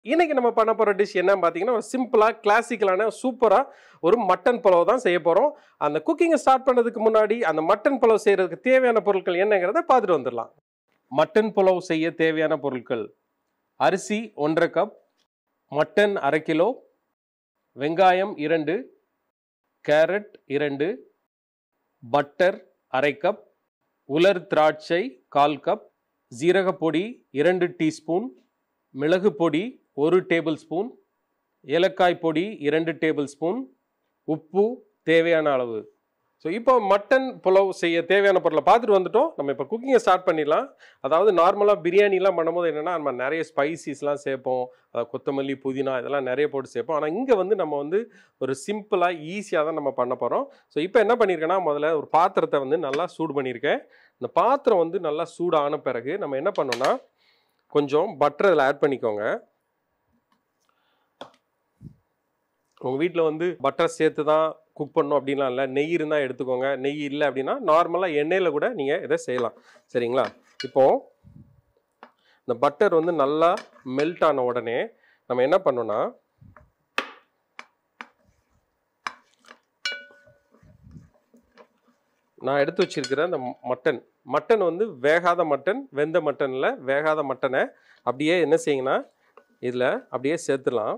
இன்னைக்கு நம்ம பண்ண போகிற டிஷ் என்னன்னு பார்த்தீங்கன்னா ஒரு சிம்பிளாக கிளாசிக்கலான சூப்பராக ஒரு மட்டன் புலவு தான் செய்ய போகிறோம் அந்த குக்கிங்கை ஸ்டார்ட் பண்ணுறதுக்கு முன்னாடி அந்த மட்டன் புலவு செய்கிறதுக்கு தேவையான பொருட்கள் என்னங்கிறத பார்த்துட்டு வந்துடலாம் மட்டன் புலவு செய்ய தேவையான பொருட்கள் அரிசி ஒன்றரை கப் மட்டன் அரை கிலோ வெங்காயம் இரண்டு கேரட் இரண்டு பட்டர் அரை கப் உலர் திராட்சை கால் கப் ஜீரகப்பொடி இரண்டு டீஸ்பூன் மிளகு பொடி ஒரு டேபிள் ஸ்பூன் ஏலக்காய் பொடி இரண்டு டேபிள் ஸ்பூன் உப்பு தேவையான அளவு ஸோ இப்போ மட்டன் புலவ் செய்ய தேவையான பொருளை பார்த்துட்டு வந்துட்டோம் நம்ம இப்போ குக்கிங்கை ஸ்டார்ட் பண்ணிடலாம் அதாவது நார்மலாக பிரியாணிலாம் பண்ணும்போது என்னென்னா நம்ம நிறைய ஸ்பைசிஸ்லாம் சேர்ப்போம் அஹ் கொத்தமல்லி புதினா இதெல்லாம் நிறைய போட்டு சேர்ப்போம் ஆனால் இங்கே வந்து நம்ம வந்து ஒரு சிம்பிளாக ஈஸியாக தான் நம்ம பண்ண போகிறோம் ஸோ இப்போ என்ன பண்ணியிருக்கேன்னா முதல்ல ஒரு பாத்திரத்தை வந்து நல்லா சூடு பண்ணியிருக்கேன் இந்த பாத்திரம் வந்து நல்லா சூடான பிறகு நம்ம என்ன பண்ணோம்னா கொஞ்சம் பட்டர் அதில் ஆட் பண்ணிக்கோங்க உங்கள் வீட்டில் வந்து பட்டர் சேர்த்து தான் குக் பண்ணணும் அப்படின்லாம் இல்லை நெய் இருந்தால் எடுத்துக்கோங்க நெய் இல்லை அப்படின்னா நார்மலாக எண்ணெயில் கூட நீங்கள் இதை செய்யலாம் சரிங்களா இப்போது இந்த பட்டர் வந்து நல்லா மெல்ட் ஆன உடனே நம்ம என்ன பண்ணோம்னா நான் எடுத்து வச்சிருக்கிற அந்த மட்டன் மட்டன் வந்து வேகாத மட்டன் வெந்த மட்டனில் வேகாத மட்டனை அப்படியே என்ன செய்யுங்கன்னா இதில் அப்படியே சேர்த்துலாம்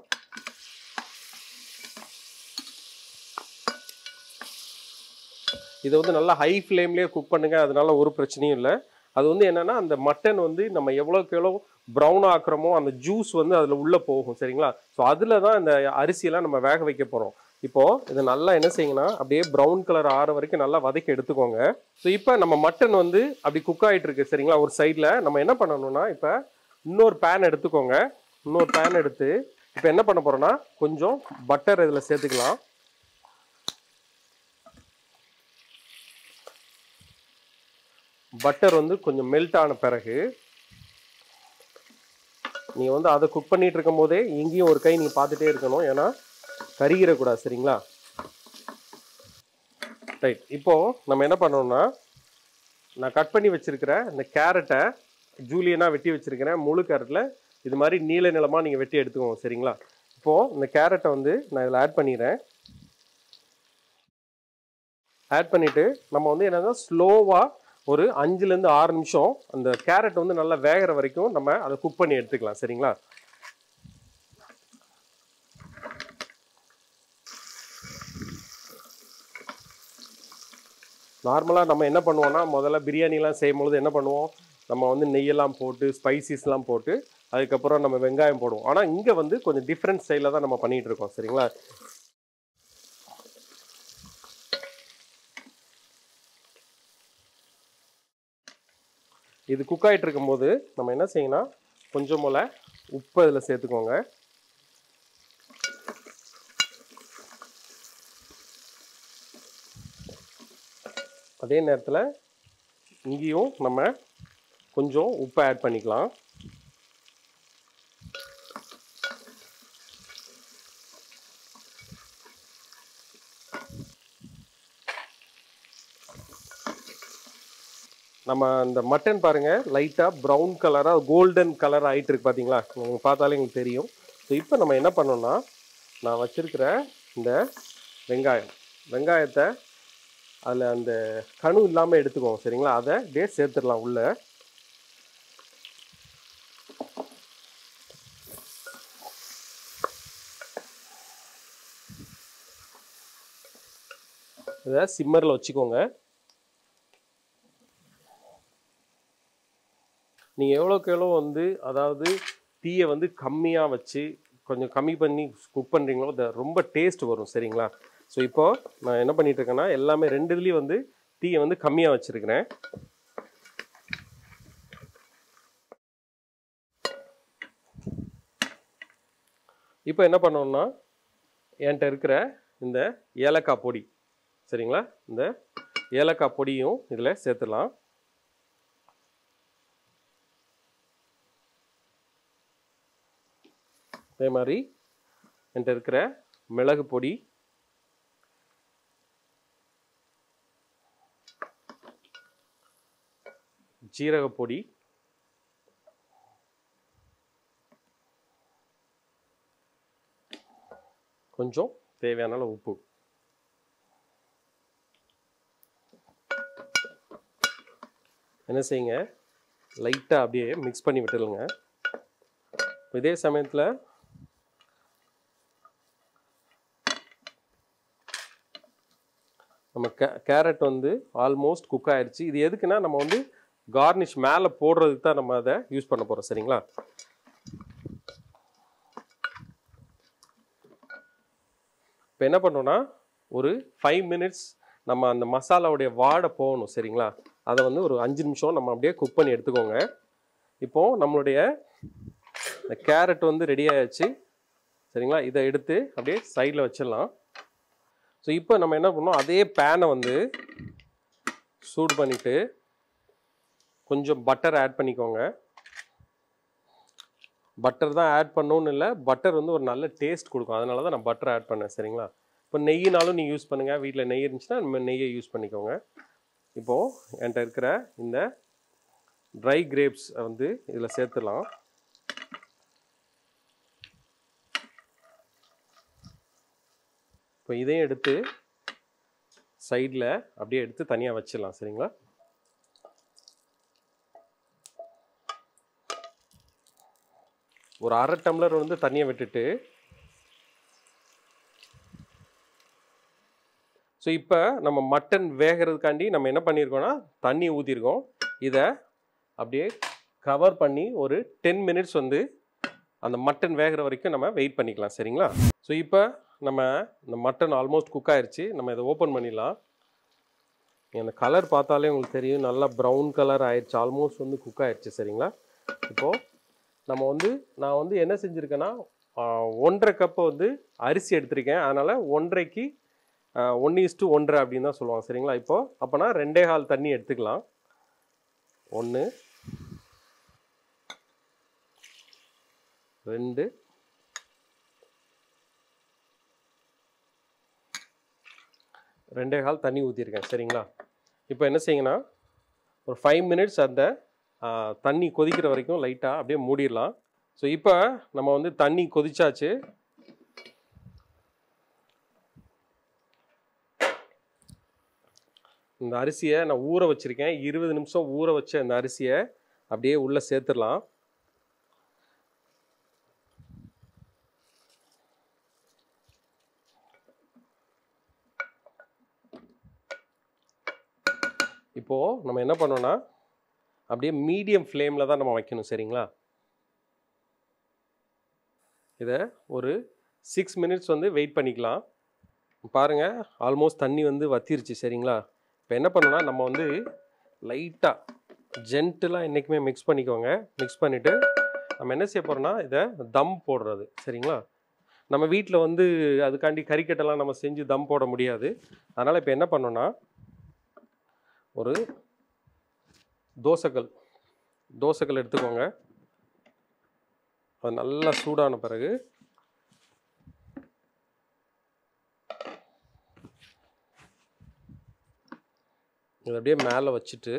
இதை வந்து நல்லா ஹை ஃப்ளேம்லேயே குக் பண்ணுங்க அதனால ஒரு பிரச்சனையும் இல்லை அது வந்து என்னன்னா அந்த மட்டன் வந்து நம்ம எவ்வளோக்கு எவ்வளோ ப்ரௌன் ஆக்குறோமோ அந்த ஜூஸ் வந்து அதில் உள்ளே போகும் சரிங்களா ஸோ அதில் தான் இந்த அரிசியெல்லாம் நம்ம வேக வைக்க போகிறோம் இப்போது இதை நல்லா என்ன செய்யுங்கன்னா அப்படியே ப்ரௌன் கலர் ஆற வரைக்கும் நல்லா வதக்கி எடுத்துக்கோங்க ஸோ இப்போ நம்ம மட்டன் வந்து அப்படி குக் ஆகிட்டு இருக்கு சரிங்களா ஒரு சைடில் நம்ம என்ன பண்ணணும்னா இப்போ இன்னொரு பேன் எடுத்துக்கோங்க இன்னொரு பேன் எடுத்து இப்போ என்ன பண்ண போகிறோன்னா கொஞ்சம் பட்டர் இதில் சேர்த்துக்கலாம் பட்டர் வந்து கொஞ்சம் மெல்ட் ஆன பிறகு நீங்கள் வந்து அதை குக் பண்ணிட்டு இருக்கும் போதே இங்கேயும் ஒரு கை நீங்கள் பார்த்துட்டே இருக்கணும் ஏன்னா கருகிடக்கூடாது சரிங்களா ரைட் இப்போது நம்ம என்ன பண்ணோம்னா நான் கட் பண்ணி வச்சுருக்கிற இந்த கேரட்டை ஜூலியனாக வெட்டி வச்சுருக்கிறேன் முழு கேரட்டில் இது மாதிரி நீல நிலமாக நீங்கள் வெட்டி எடுத்துக்கோங்க சரிங்களா இப்போது இந்த கேரட்டை வந்து நான் இதில் ஆட் பண்ணிடுறேன் ஆட் பண்ணிவிட்டு நம்ம வந்து என்னன்னா ஸ்லோவாக ஒரு அஞ்சுலேருந்து ஆறு நிமிஷம் அந்த கேரட் வந்து நல்லா வேகிற வரைக்கும் நம்ம அதை குக் பண்ணி எடுத்துக்கலாம் சரிங்களா நார்மலாக நம்ம என்ன பண்ணுவோம்னா முதல்ல பிரியாணிலாம் செய்யும்பொழுது என்ன பண்ணுவோம் நம்ம வந்து நெய்யெல்லாம் போட்டு ஸ்பைசிஸ்லாம் போட்டு அதுக்கப்புறம் நம்ம வெங்காயம் போடுவோம் ஆனால் இங்கே வந்து கொஞ்சம் டிஃப்ரெண்ட் ஸ்டைலில் தான் நம்ம பண்ணிகிட்டு இருக்கோம் சரிங்களா இது குக் ஆகிட்டு இருக்கும்போது நம்ம என்ன செய்யணும்னா கொஞ்சம் போல் உப்பு இதில் சேர்த்துக்கோங்க அதே நேரத்தில் இங்கேயும் நம்ம கொஞ்சம் உப்பை ஆட் பண்ணிக்கலாம் நம்ம இந்த மட்டன் பாருங்க லைட்டாக ப்ரௌன் கலராக கோல்டன் கலர் ஆகிட்டு இருக்கு பார்த்தீங்களா உங்களுக்கு பார்த்தாலே எங்களுக்கு தெரியும் ஸோ இப்போ நம்ம என்ன பண்ணோம்னா நான் வச்சிருக்கிற இந்த வெங்காயம் வெங்காயத்தை அதில் அந்த கணு இல்லாமல் எடுத்துக்கோங்க சரிங்களா அதை அப்படியே சேர்த்துடலாம் உள்ள இதை சிம்மரில் வச்சுக்கோங்க நீங்கள் எவ்வளோக்கு எவ்வளோ வந்து அதாவது தீயை வந்து கம்மியாக வச்சு கொஞ்சம் கம்மி பண்ணி குக் பண்ணுறீங்களோ அது ரொம்ப டேஸ்ட் வரும் சரிங்களா ஸோ இப்போ நான் என்ன பண்ணிட்டு இருக்கேன்னா எல்லாமே ரெண்டு இதுலேயும் வந்து தீயை வந்து கம்மியாக வச்சுருக்கிறேன் இப்போ என்ன பண்ணோம்னா என்கிட்ட இருக்கிற இந்த ஏலக்காய் பொடி சரிங்களா இந்த ஏலக்காய் பொடியும் இதில் சேர்த்துடலாம் அதே மாதிரி என்கிட்ட இருக்கிற மிளகு பொடி ஜீரக பொடி கொஞ்சம் தேவையான அளவு உப்பு என்ன செய்யுங்க லைட்டாக அப்படியே மிக்ஸ் பண்ணி விட்டுருங்க இதே சமயத்தில் நம்ம கே கேரட் வந்து ஆல்மோஸ்ட் குக் ஆயிடுச்சு இது எதுக்குன்னா நம்ம வந்து கார்னிஷ் மேலே போடுறதுக்கு தான் நம்ம அதை யூஸ் பண்ண போகிறோம் சரிங்களா இப்போ என்ன பண்ணோம்னா ஒரு ஃபைவ் மினிட்ஸ் நம்ம அந்த மசாலாவுடைய வாடை போகணும் சரிங்களா அதை வந்து ஒரு அஞ்சு நிமிஷம் நம்ம அப்படியே குக் பண்ணி எடுத்துக்கோங்க இப்போது நம்மளுடைய இந்த கேரட் வந்து ரெடி ஆயாச்சு சரிங்களா இதை எடுத்து அப்படியே சைடில் வச்சிடலாம் ஸோ இப்போ நம்ம என்ன பண்ணோம் அதே பேனை வந்து சூடு பண்ணிவிட்டு கொஞ்சம் பட்டர் ஆட் பண்ணிக்கோங்க பட்டர் தான் ஆட் பண்ணணும்னு இல்லை பட்டர் வந்து ஒரு நல்ல டேஸ்ட் கொடுக்கும் அதனால தான் நான் பட்டர் ஆட் பண்ணேன் சரிங்களா இப்போ நெய்யினாலும் நீங்கள் யூஸ் பண்ணுங்கள் வீட்டில் நெய் இருந்துச்சுன்னா நம்ம நெய்யை யூஸ் பண்ணிக்கோங்க இப்போது என்கிட்ட இருக்கிற இந்த ட்ரை கிரேப்ஸ் வந்து இதில் சேர்த்துலாம் இப்போ இதையும் எடுத்து சைடில் அப்படியே எடுத்து தனியாக வச்சிடலாம் சரிங்களா ஒரு அரை டம்ளர் வந்து தண்ணியை விட்டுட்டு ஸோ இப்போ நம்ம மட்டன் வேகிறதுக்காண்டி நம்ம என்ன பண்ணியிருக்கோம்னா தண்ணி ஊற்றிருக்கோம் இதை அப்படியே கவர் பண்ணி ஒரு டென் மினிட்ஸ் வந்து அந்த மட்டன் வேகிற வரைக்கும் நம்ம வெயிட் பண்ணிக்கலாம் சரிங்களா ஸோ இப்போ நம்ம இந்த மட்டன் ஆல்மோஸ்ட் குக் ஆயிருச்சு நம்ம இதை ஓப்பன் பண்ணிடலாம் அந்த கலர் பார்த்தாலே உங்களுக்கு தெரியும் நல்லா ப்ரௌன் கலர் ஆயிடுச்சு ஆல்மோஸ்ட் வந்து குக் ஆயிடுச்சு சரிங்களா இப்போது நம்ம வந்து நான் வந்து என்ன செஞ்சுருக்கேன்னா ஆஹ், ஒன்றரை கப்பை வந்து அரிசி எடுத்திருக்கேன் அதனால் ஒன்றரைக்கு ஒன்று இஸ்டு ஒன்றரை அப்படின்னு தான் சொல்லுவாங்க சரிங்களா இப்போது அப்போனா ரெண்டே கால் தண்ணி எடுத்துக்கலாம் ஒன்று ரெண்டு ரெண்டே கால் தண்ணி ஊற்றிருக்கேன் சரிங்களா இப்போ என்ன செய்யுங்கன்னா ஒரு ஃபைவ் மினிட்ஸ் அந்த ஆ, தண்ணி கொதிக்கிற வரைக்கும் லைட்டாக அப்படியே மூடிடலாம் ஸோ இப்போ நம்ம வந்து தண்ணி கொதிச்சாச்சு இந்த அரிசியை நான் ஊற வச்சுருக்கேன் இருபது நிமிஷம் ஊற வச்ச அந்த அரிசியை அப்படியே உள்ளே சேர்த்துடலாம் இப்போது நம்ம என்ன பண்ணோம்னா அப்படியே மீடியம் ஃப்ளேமில் தான் நம்ம வைக்கணும் சரிங்களா இதை ஒரு சிக்ஸ் மினிட்ஸ் வந்து வெயிட் பண்ணிக்கலாம் பாருங்கள் ஆல்மோஸ்ட் தண்ணி வந்து வத்திருச்சு சரிங்களா இப்போ என்ன பண்ணோம்னா நம்ம வந்து லைட்டாக ஜென்டிலாக என்றைக்குமே மிக்ஸ் பண்ணிக்கோங்க மிக்ஸ் பண்ணிவிட்டு நம்ம என்ன செய்ய போகிறோம்னா இதை தம் போடுறது சரிங்களா நம்ம வீட்டில் வந்து அதுக்காண்டி கறிக்கட்டெல்லாம் நம்ம செஞ்சு தம் போட முடியாது அதனால் இப்போ என்ன பண்ணோன்னா ஒரு தோசைக்கல் தோசைக்கல் எடுத்துக்கோங்க அது நல்லா சூடான பிறகு இதை அப்படியே மேலே வச்சுட்டு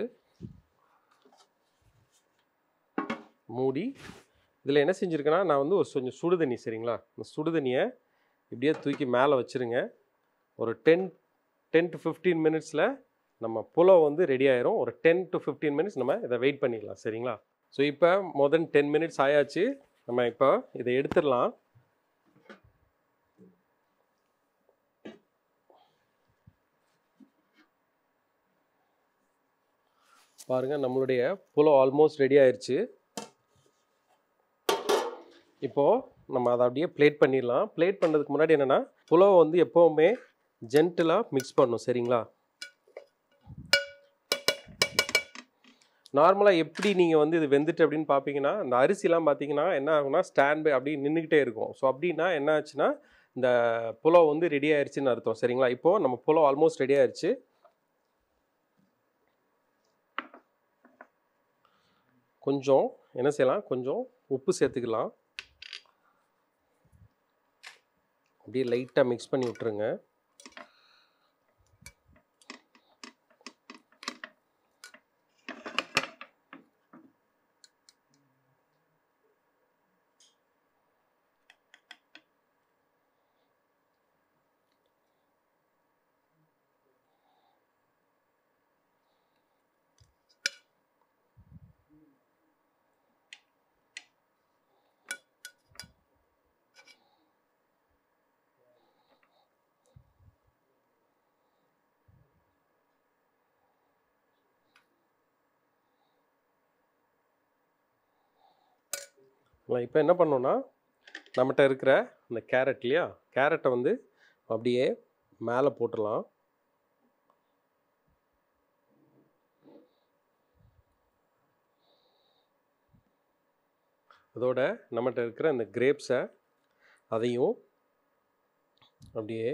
மூடி இதில் என்ன செஞ்சுருக்கேன்னா நான் வந்து ஒரு கொஞ்சம் சுடுதண்ணி சரிங்களா இந்த சுடுதண்ணியை இப்படியே தூக்கி மேலே வச்சுருங்க ஒரு டென் டென் டு ஃபிஃப்டீன் மினிட்ஸில் நம்ம புலாவ் வந்து ரெடி ஆயிரும் ஒரு டென் டு ஃபிஃப்டீன் மினிட்ஸ் நம்ம இதை வெயிட் பண்ணிடலாம் சரிங்களா ஸோ இப்போ மோர் தென் டென் மினிட்ஸ் ஆயாச்சு நம்ம இப்போ இதை எடுத்துடலாம் பாருங்க நம்மளுடைய புலாவ் ஆல்மோஸ்ட் ரெடி ஆயிருச்சு இப்போது நம்ம அதை அப்படியே பிளேட் பண்ணிடலாம் பிளேட் பண்ணுறதுக்கு முன்னாடி என்னென்னா புலாவை வந்து எப்போவுமே ஜென்டிலாக மிக்ஸ் பண்ணணும் சரிங்களா நார்மலாக எப்படி நீங்கள் வந்து இது வெந்துட்டு அப்படின்னு பார்ப்பீங்கன்னா இந்த அரிசிலாம் பார்த்தீங்கன்னா என்ன ஆகும்னா ஸ்டாண்ட் பை அப்படியே நின்றுக்கிட்டே இருக்கும் ஸோ அப்படின்னா என்ன ஆச்சுன்னா இந்த புலாவ் வந்து ரெடி ஆயிருச்சுன்னு அர்த்தம் சரிங்களா இப்போது நம்ம புலாவ் ஆல்மோஸ்ட் ரெடி ஆயிருச்சு கொஞ்சம் என்ன செய்யலாம் கொஞ்சம் உப்பு சேர்த்துக்கலாம் அப்படியே லைட்டாக மிக்ஸ் பண்ணி விட்டுருங்க இப்போ என்ன பண்ணோன்னா நம்மகிட்ட இருக்கிற இந்த கேரட் இல்லையா கேரட்டை வந்து அப்படியே மேலே போட்டுடலாம் அதோட நம்மகிட்ட இருக்கிற இந்த கிரேப்ஸை அதையும் அப்படியே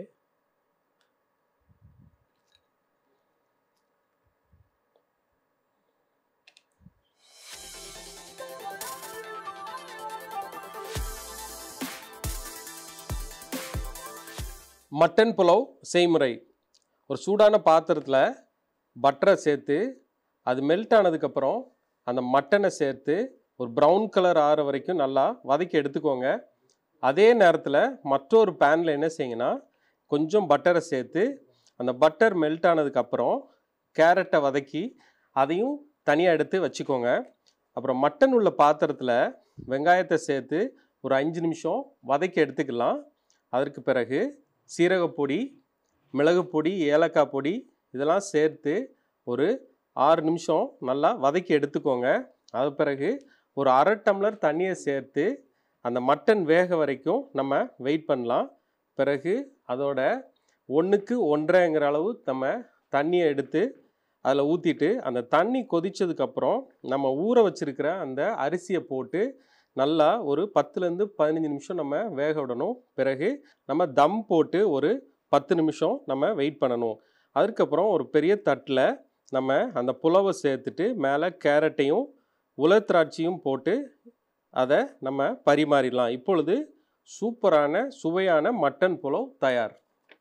மட்டன் புலாவ் செய்முறை ஒரு சூடான பாத்திரத்தில் பட்டரை சேர்த்து அது மெல்ட் ஆனதுக்கப்புறம் அந்த மட்டனை சேர்த்து ஒரு ப்ரௌன் கலர் ஆற வரைக்கும் நல்லா வதக்கி எடுத்துக்கோங்க அதே நேரத்தில் மற்றொரு பேனில் என்ன செய்யுங்கன்னா கொஞ்சம் பட்டரை சேர்த்து அந்த பட்டர் மெல்ட் ஆனதுக்கப்புறம் கேரட்டை வதக்கி அதையும் தனியாக எடுத்து வச்சுக்கோங்க அப்புறம் மட்டன் உள்ள பாத்திரத்தில் வெங்காயத்தை சேர்த்து ஒரு அஞ்சு நிமிஷம் வதக்கி எடுத்துக்கலாம் அதற்கு பிறகு சீரகப்பொடி மிளகுப்பொடி ஏலக்காய் பொடி இதெல்லாம் சேர்த்து ஒரு ஆறு நிமிஷம் நல்லா வதக்கி எடுத்துக்கோங்க அது பிறகு ஒரு அரை டம்ளர் தண்ணியை சேர்த்து அந்த மட்டன் வேக வரைக்கும் நம்ம வெயிட் பண்ணலாம் பிறகு அதோட ஒன்றுக்கு ஒன்றரைங்கிற அளவு நம்ம தண்ணியை எடுத்து அதில் ஊற்றிட்டு அந்த தண்ணி கொதிச்சதுக்கப்புறம் நம்ம ஊற வச்சிருக்கிற அந்த அரிசியை போட்டு நல்லா ஒரு பத்துலேருந்து பதினஞ்சு நிமிஷம் நம்ம வேக விடணும் பிறகு நம்ம தம் போட்டு ஒரு பத்து நிமிஷம் நம்ம வெயிட் பண்ணணும் அதுக்கப்புறம் ஒரு பெரிய தட்டில் நம்ம அந்த புலவை சேர்த்துட்டு மேலே கேரட்டையும் உலர் திராட்சையும் போட்டு அதை நம்ம பரிமாறிடலாம் இப்பொழுது சூப்பரான சுவையான மட்டன் புலவ் தயார்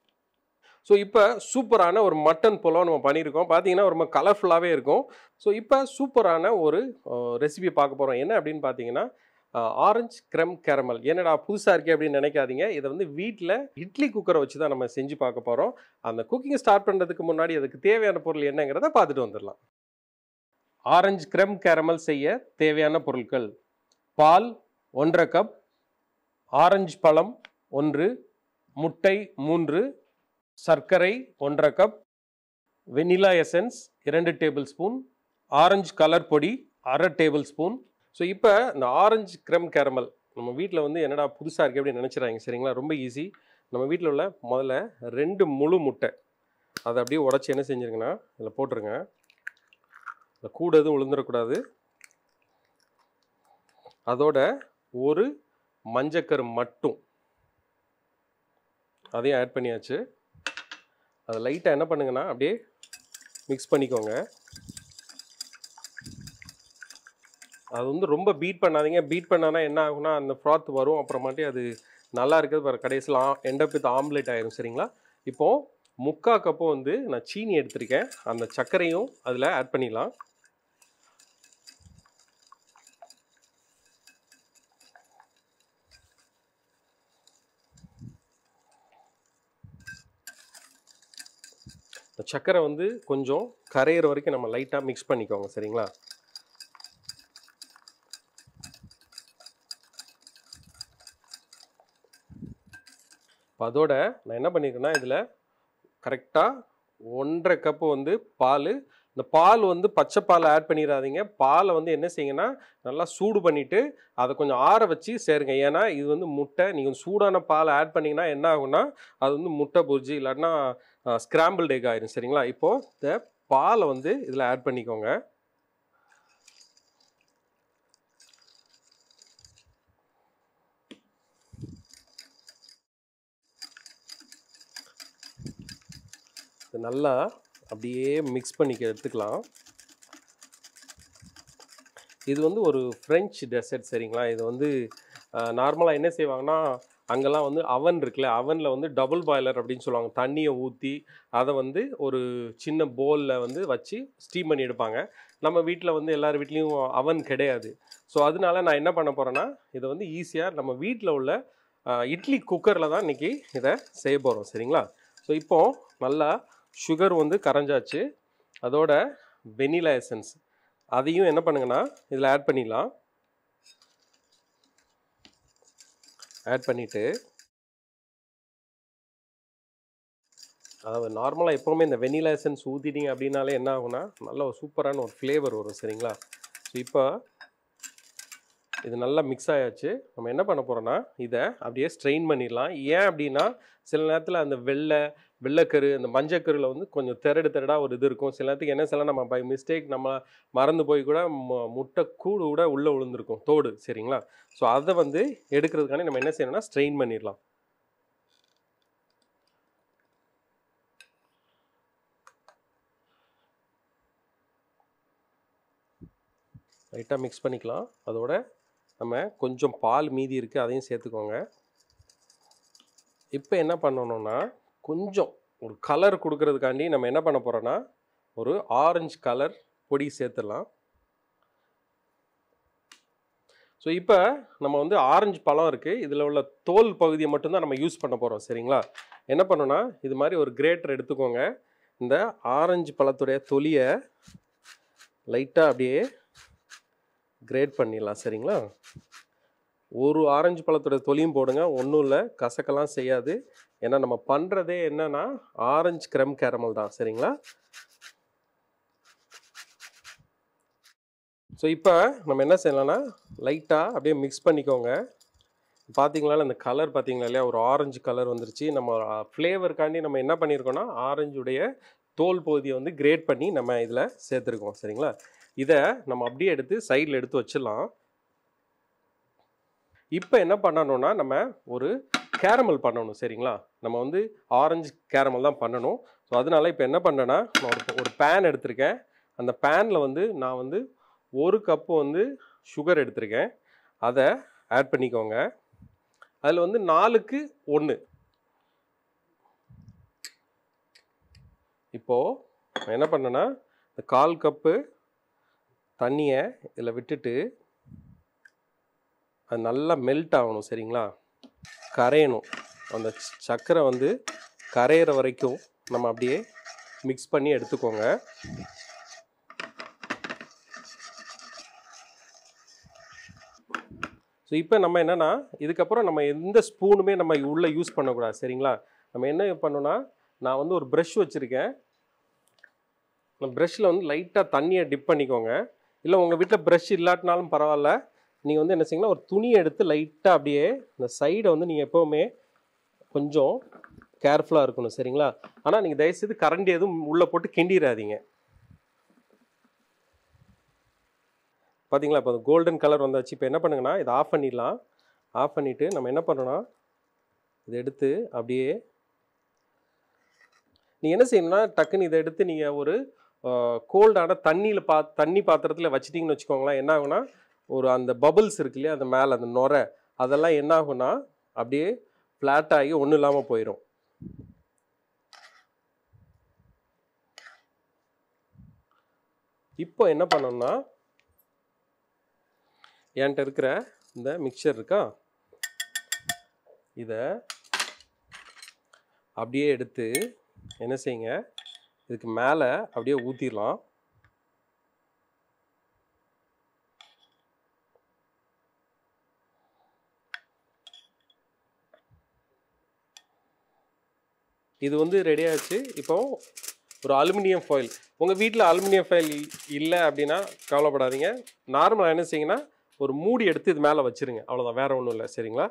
ஸோ இப்போ சூப்பரான ஒரு மட்டன் புலவ் நம்ம பண்ணியிருக்கோம் பார்த்தீங்கன்னா ரொம்ப கலர்ஃபுல்லாகவே இருக்கும் ஸோ இப்போ சூப்பரான ஒரு ரெசிபி பார்க்க போகிறோம் என்ன அப்படின்னு பார்த்தீங்கன்னா ஆரஞ்சு க்ரம் கேரமல் என்னடா புதுசாக இருக்கே அப்படின்னு நினைக்காதீங்க இதை வந்து வீட்டில் இட்லி குக்கரை வச்சு தான் நம்ம செஞ்சு பார்க்க போகிறோம் அந்த குக்கிங் ஸ்டார்ட் பண்ணுறதுக்கு முன்னாடி அதுக்கு தேவையான பொருள் என்னங்கிறத பார்த்துட்டு வந்துடலாம் ஆரஞ்சு க்ரம் கேரமல் செய்ய தேவையான பொருட்கள் பால் ஒன்றரை கப் ஆரஞ்சு பழம் ஒன்று முட்டை மூன்று சர்க்கரை ஒன்றரை கப் வெனிலா எசன்ஸ் இரண்டு டேபிள் ஸ்பூன் ஆரஞ்சு கலர் பொடி அரை டேபிள் ஸ்பூன் ஸோ இப்போ இந்த ஆரஞ்சு க்ரம் கேரமல் நம்ம வீட்டில் வந்து என்னடா புதுசாக இருக்குது அப்படின்னு நினச்சிடாங்க சரிங்களா ரொம்ப ஈஸி நம்ம வீட்டில் உள்ள முதல்ல ரெண்டு முழு முட்டை அதை அப்படியே உடச்சி என்ன செஞ்சுருங்கன்னா இதில் போட்டுருங்க இதில் கூட எதுவும் விழுந்துடக்கூடாது அதோட ஒரு மஞ்சக்கரு மட்டும் அதையும் ஆட் பண்ணியாச்சு அதை லைட்டாக என்ன பண்ணுங்கன்னா அப்படியே மிக்ஸ் பண்ணிக்கோங்க அது வந்து ரொம்ப பீட் பண்ணாதீங்க பீட் பண்ணானா என்ன ஆகும்னா அந்த ஃப்ராத் வரும் அப்புறமாட்டி அது நல்லா இருக்கிறது பாரு கடைசியில் எண்டப் வித் ஆம்லேட் ஆயிரும் சரிங்களா இப்போது முக்கா கப்பு வந்து நான் சீனி எடுத்திருக்கேன் அந்த சர்க்கரையும் அதில் ஆட் பண்ணிடலாம் இந்த சர்க்கரை வந்து கொஞ்சம் கரையிற வரைக்கும் நம்ம லைட்டாக மிக்ஸ் பண்ணிக்கோங்க சரிங்களா இப்போ அதோட நான் என்ன பண்ணியிருக்கேன்னா இதில் கரெக்டாக ஒன்றரை கப்பு வந்து பால் இந்த பால் வந்து பச்சை பால் ஆட் பண்ணிடாதீங்க பாலை வந்து என்ன செய்யுங்கன்னா நல்லா சூடு பண்ணிவிட்டு அதை கொஞ்சம் ஆற வச்சு சேருங்க ஏன்னா இது வந்து முட்டை நீங்கள் சூடான பால் ஆட் பண்ணிங்கன்னா என்ன ஆகும்னா அது வந்து முட்டை புரிஜி இல்லாட்டினா ஸ்கிராம்பிள் எக் ஆயிரும் சரிங்களா இப்போது இந்த பாலை வந்து இதில் ஆட் பண்ணிக்கோங்க இது நல்லா அப்படியே மிக்ஸ் பண்ணிக்க எடுத்துக்கலாம் இது வந்து ஒரு ஃப்ரெஞ்ச் டெசர்ட் சரிங்களா இது வந்து நார்மலாக என்ன செய்வாங்கன்னா அங்கெல்லாம் வந்து அவன் இருக்குல்ல அவனில் வந்து டபுள் பாய்லர் அப்படின்னு சொல்லுவாங்க தண்ணியை ஊற்றி அதை வந்து ஒரு சின்ன போலில் வந்து வச்சு ஸ்டீம் பண்ணி எடுப்பாங்க நம்ம வீட்டில் வந்து எல்லார் வீட்லேயும் அவன் கிடையாது ஸோ அதனால நான் என்ன பண்ண போகிறேன்னா இதை வந்து ஈஸியாக நம்ம வீட்டில் உள்ள அஹ், இட்லி குக்கரில் தான் இன்றைக்கி இதை செய்ய போகிறோம் சரிங்களா ஸோ இப்போது நல்லா சுகர் வந்து கரைஞ்சாச்சு அதோட வெனிலா எசன்ஸ் அதையும் என்ன பண்ணுங்கன்னா இதில் ஆட் பண்ணிடலாம் ஆட் பண்ணிவிட்டு அதாவது நார்மலாக எப்போவுமே இந்த வெனிலா எசன்ஸ் ஊற்றிட்டீங்க அப்படின்னாலே என்ன ஆகும்னா நல்ல ஒரு சூப்பரான ஒரு ஃப்ளேவர் வரும் சரிங்களா ஸோ இப்போ இது நல்லா மிக்ஸ் ஆயாச்சு நம்ம என்ன பண்ண போகிறோன்னா இதை அப்படியே ஸ்ட்ரெயின் பண்ணிடலாம் ஏன் அப்படின்னா சில நேரத்தில் அந்த வெள்ளை வெள்ளைக்கரு அந்த மஞ்சக்கருவில் வந்து கொஞ்சம் திரடு திரடாக ஒரு இது இருக்கும் சில நேரத்துக்கு என்ன சில நம்ம பை மிஸ்டேக் நம்ம மறந்து போய் கூட மு- முட்டை கூடு கூட உள்ளே விழுந்திருக்கும் தோடு சரிங்களா ஸோ அதை வந்து எடுக்கிறதுக்காண்டி நம்ம என்ன செய்யணும்னா ஸ்ட்ரெயின் பண்ணிடலாம் லைட்டாக மிக்ஸ் பண்ணிக்கலாம் அதோட நம்ம கொஞ்சம் பால் மீதி இருக்குது அதையும் சேர்த்துக்கோங்க இப்போ என்ன பண்ணணும்னா கொஞ்சம் ஒரு கலர் கொடுக்கறதுக்காண்டி நம்ம என்ன பண்ண போகிறோன்னா ஒரு ஆரஞ்சு கலர் பொடி சேர்த்துடலாம் ஸோ இப்போ நம்ம வந்து ஆரஞ்சு பழம் இருக்குது இதில் உள்ள தோல் பகுதியை மட்டும்தான் நம்ம யூஸ் பண்ண போகிறோம் சரிங்களா என்ன பண்ணோன்னா இது மாதிரி ஒரு கிரேட்டர் எடுத்துக்கோங்க இந்த ஆரஞ்சு பழத்துடைய தொலியை லைட்டாக அப்படியே கிரேட் பண்ணிடலாம் சரிங்களா ஒரு ஆரஞ்சு பழத்தோட தொலியும் போடுங்க ஒன்றும் இல்லை கசக்கெல்லாம் செய்யாது ஏன்னா நம்ம பண்ணுறதே என்னன்னா ஆரஞ்சு கிரம் கேரமல் தான் சரிங்களா ஸோ இப்போ நம்ம என்ன செய்யலாம்னா லைட்டாக அப்படியே மிக்ஸ் பண்ணிக்கோங்க பார்த்தீங்களா இந்த கலர் பார்த்தீங்களா இல்லையா ஒரு ஆரஞ்சு கலர் வந்துருச்சு நம்ம ஃப்ளேவருக்காண்டி நம்ம என்ன பண்ணியிருக்கோம்னா ஆரஞ்சுடைய தோல் பகுதியை வந்து கிரேட் பண்ணி நம்ம இதில் சேர்த்துருக்கோம் சரிங்களா இதை நம்ம அப்படியே எடுத்து சைடில் எடுத்து வச்சிடலாம் இப்போ என்ன பண்ணணும்னா நம்ம ஒரு கேரமல் பண்ணணும் சரிங்களா நம்ம வந்து ஆரஞ்சு கேரமல் தான் பண்ணணும் ஸோ அதனால இப்போ என்ன பண்ணேன்னா நான் ஒரு ஒரு பேன் எடுத்திருக்கேன் அந்த பேனில் வந்து நான் வந்து ஒரு கப்பு வந்து சுகர் எடுத்திருக்கேன் அதை ஆட் பண்ணிக்கோங்க அதில் வந்து நாலுக்கு ஒன்று இப்போது நான் என்ன பண்ணேன்னா இந்த கால் கப்பு தண்ணியை இதில் விட்டுட்டு அது நல்லா மெல்ட் ஆகணும் சரிங்களா கரையணும் அந்த ச- சர்க்கரை வந்து கரையிற வரைக்கும் நம்ம அப்படியே மிக்ஸ் பண்ணி எடுத்துக்கோங்க ஸோ இப்போ நம்ம என்னன்னா இதுக்கப்புறம் நம்ம எந்த ஸ்பூனுமே நம்ம உள்ளே யூஸ் பண்ணக்கூடாது சரிங்களா நம்ம என்ன பண்ணணும்னா நான் வந்து ஒரு ப்ரஷ் வச்சுருக்கேன் அந்த ப்ரஷ்ஷில் வந்து லைட்டாக தண்ணியை டிப் பண்ணிக்கோங்க இல்லை உங்கள் வீட்டில் ப்ரஷ் இல்லாட்டினாலும் பரவாயில்ல நீங்கள் வந்து என்ன செய்யுங்கன்னா ஒரு துணியை எடுத்து லைட்டாக அப்படியே இந்த சைடை வந்து நீங்கள் எப்போவுமே கொஞ்சம் கேர்ஃபுல்லாக இருக்கணும் சரிங்களா ஆனால் நீங்கள் தயவுசெய்து கரண்டி எதுவும் உள்ளே போட்டு கிண்டிடாதீங்க பார்த்தீங்களா இப்போ கோல்டன் கலர் வந்தாச்சு இப்போ என்ன பண்ணுங்கன்னா இதை ஆஃப் பண்ணிடலாம் ஆஃப் பண்ணிவிட்டு நம்ம என்ன பண்ணோன்னா இதை எடுத்து அப்படியே நீங்கள் என்ன செய்யணும்னா டக்குன்னு இதை எடுத்து நீங்கள் ஒரு கோல்டான தண்ணியில் பா தண்ணி பாத்திரத்தில் வச்சிட்டிங்கன்னு வச்சுக்கோங்களேன் என்ன ஆகும்னா ஒரு அந்த பபிள்ஸ் இருக்கு இல்லையா அந்த மேலே அந்த நுரை அதெல்லாம் என்ன ஆகும்னா அப்படியே ஃப்ளாட் ஆகி ஒன்றும் இல்லாமல் போயிடும் இப்போ என்ன பண்ணோம்னா என்கிட்ட இருக்கிற இந்த மிக்சர் இருக்கா இதை அப்படியே எடுத்து என்ன செய்யுங்க இதுக்கு மேலே அப்படியே ஊற்றிடலாம் இது வந்து ரெடி ஆச்சு இப்போ ஒரு அலுமினியம் ஃபாயில் உங்கள் வீட்டில் அலுமினியம் ஃபாயில் இல்லை அப்படின்னா கவலைப்படாதீங்க நார்மலாக என்ன செய்யுங்கன்னா ஒரு மூடி எடுத்து இது மேலே வச்சிருங்க அவ்வளோதான் வேற ஒன்றும் இல்லை சரிங்களா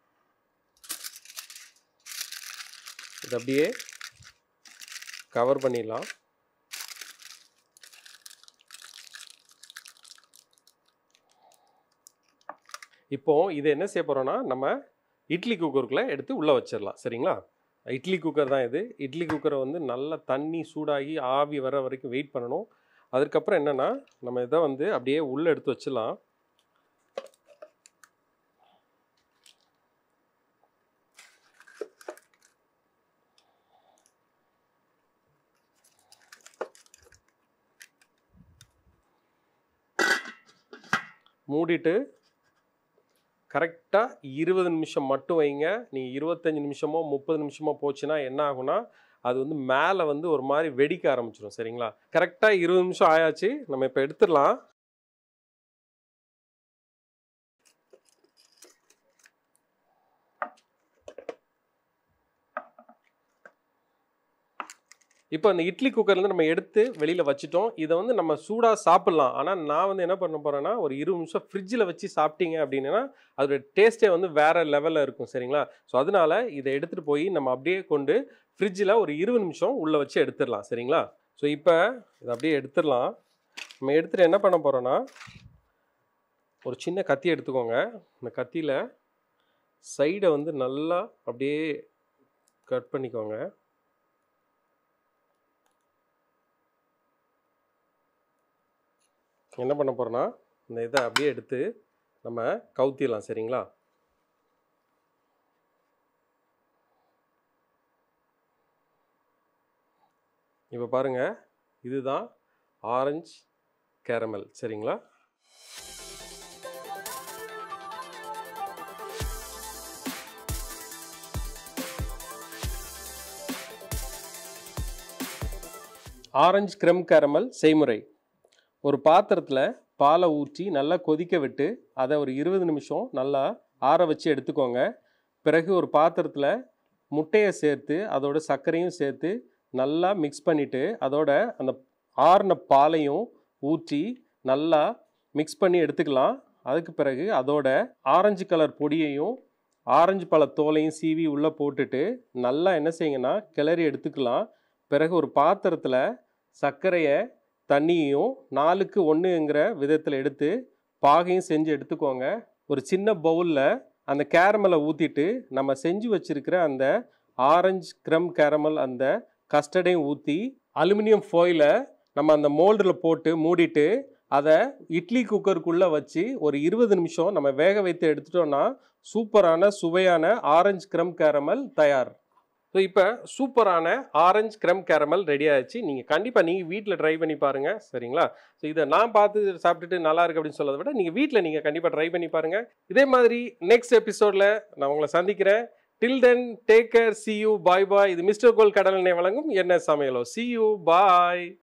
இது அப்படியே கவர் பண்ணிடலாம் இப்போ இது என்ன செய்ய போகிறோன்னா நம்ம இட்லி குக்கருக்குள்ளே எடுத்து உள்ளே வச்சிடலாம் சரிங்களா இட்லி குக்கர் தான் இது இட்லி குக்கரை வந்து நல்லா தண்ணி சூடாகி ஆவி வர வரைக்கும் வெயிட் பண்ணணும் அதுக்கப்புறம் என்னென்னா நம்ம இதை வந்து அப்படியே உள்ளே எடுத்து வச்சிடலாம் மூடிட்டு கரெக்டாக இருபது நிமிஷம் மட்டும் வைங்க நீங்கள் இருபத்தஞ்சி நிமிஷமோ முப்பது நிமிஷமோ போச்சுன்னா என்ன ஆகும்னா அது வந்து மேலே வந்து ஒரு மாதிரி வெடிக்க ஆரம்பிச்சிடும் சரிங்களா கரெக்டாக இருபது நிமிஷம் ஆயாச்சு நம்ம இப்போ எடுத்துடலாம் இப்போ அந்த இட்லி குக்கர்லேருந்து நம்ம எடுத்து வெளியில் வச்சுட்டோம் இதை வந்து நம்ம சூடாக சாப்பிட்லாம் ஆனால் நான் வந்து என்ன பண்ண போகிறேன்னா ஒரு இருபது நிமிஷம் ஃப்ரிட்ஜில் வச்சு சாப்பிட்டீங்க அப்படின்னா அதோட டேஸ்ட்டே வந்து வேறு லெவலில் இருக்கும் சரிங்களா ஸோ அதனால இதை எடுத்துகிட்டு போய் நம்ம அப்படியே கொண்டு ஃப்ரிட்ஜில் ஒரு இருபது நிமிஷம் உள்ளே வச்சு எடுத்துடலாம் சரிங்களா ஸோ இப்போ இதை அப்படியே எடுத்துடலாம் நம்ம எடுத்துகிட்டு என்ன பண்ண போகிறோன்னா ஒரு சின்ன கத்தி எடுத்துக்கோங்க இந்த கத்தியில் சைடை வந்து நல்லா அப்படியே கட் பண்ணிக்கோங்க என்ன பண்ண போகிறோன்னா இந்த இதை அப்படியே எடுத்து நம்ம கவுத்திடலாம் சரிங்களா இப்போ பாருங்கள் இதுதான் ஆரஞ்சு கேரமல் சரிங்களா ஆரஞ்சு கிரம் கேரமல் செய்முறை ஒரு பாத்திரத்தில் பாலை ஊற்றி நல்லா கொதிக்க விட்டு அதை ஒரு இருபது நிமிஷம் நல்லா ஆற வச்சு எடுத்துக்கோங்க பிறகு ஒரு பாத்திரத்தில் முட்டையை சேர்த்து அதோட சர்க்கரையும் சேர்த்து நல்லா மிக்ஸ் பண்ணிவிட்டு அதோட அந்த ஆறின பாலையும் ஊற்றி நல்லா மிக்ஸ் பண்ணி எடுத்துக்கலாம் அதுக்கு பிறகு அதோட ஆரஞ்சு கலர் பொடியையும் ஆரஞ்சு பழ தோலையும் சீவி உள்ளே போட்டுட்டு நல்லா என்ன செய்யுங்கன்னா கிளறி எடுத்துக்கலாம் பிறகு ஒரு பாத்திரத்தில் சர்க்கரையை தண்ணியையும் நாலுக்கு ஒன்றுங்கிற விதத்தில் எடுத்து பாகையும் செஞ்சு எடுத்துக்கோங்க ஒரு சின்ன பவுலில் அந்த கேரமலை ஊற்றிட்டு நம்ம செஞ்சு வச்சுருக்கிற அந்த ஆரஞ்சு க்ரம் கேரமல் அந்த கஸ்டர்டையும் ஊற்றி அலுமினியம் ஃபோயிலை நம்ம அந்த மோல்டில் போட்டு மூடிட்டு அதை இட்லி குக்கருக்குள்ளே வச்சு ஒரு இருபது நிமிஷம் நம்ம வேக வைத்து எடுத்துட்டோம்னா சூப்பரான சுவையான ஆரஞ்சு க்ரம் கேரமல் தயார் ஸோ இப்போ சூப்பரான ஆரஞ்சு க்ரம் கேரமல் ரெடி ஆயிடுச்சு நீங்கள் கண்டிப்பாக நீங்கள் வீட்டில் ட்ரை பண்ணி பாருங்கள் சரிங்களா ஸோ இதை நான் பார்த்து சாப்பிட்டுட்டு நல்லா இருக்கு அப்படின்னு சொல்றதை விட நீங்கள் வீட்டில் நீங்கள் கண்டிப்பாக ட்ரை பண்ணி பாருங்கள் இதே மாதிரி நெக்ஸ்ட் எபிசோடில் நான் உங்களை சந்திக்கிறேன் till then take care see you bye bye இது மிஸ்டர் கோல் கடலனை வழங்கும் என்ன சமையலோ சி யூ பாய்